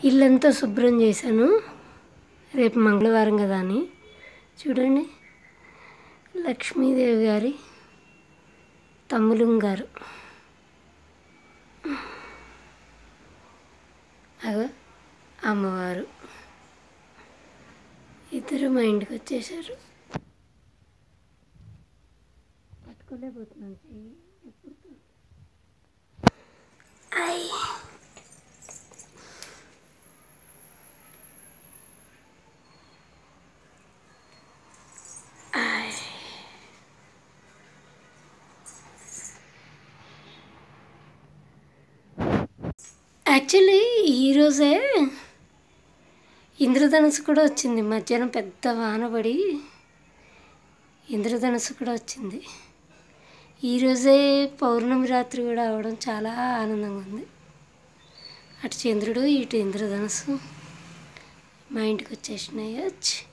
ఇల్లంతా శుభ్రం చేశాను రేపు మంగళవారం కదా అని చూడండి లక్ష్మీదేవి గారి తమ్ములం గారు అగో అమ్మవారు ఇద్దరు మా ఇంటికి వచ్చేసారు పట్టుకోలేకపోతున్నాను చెయ్యి ఎప్పుడు ఐ యాక్చువల్లీ ఈరోజే ఇంద్రధనుసు కూడా వచ్చింది మధ్యాహ్నం పెద్ద వాన పడి ఇంద్రధనుసు కూడా వచ్చింది ఈరోజే పౌర్ణమి రాత్రి కూడా అవడం చాలా ఆనందంగా ఉంది అటు చంద్రుడు ఇటు ఇంద్రధనుసు మా ఇంటికి వచ్చేసినాయి వచ్చి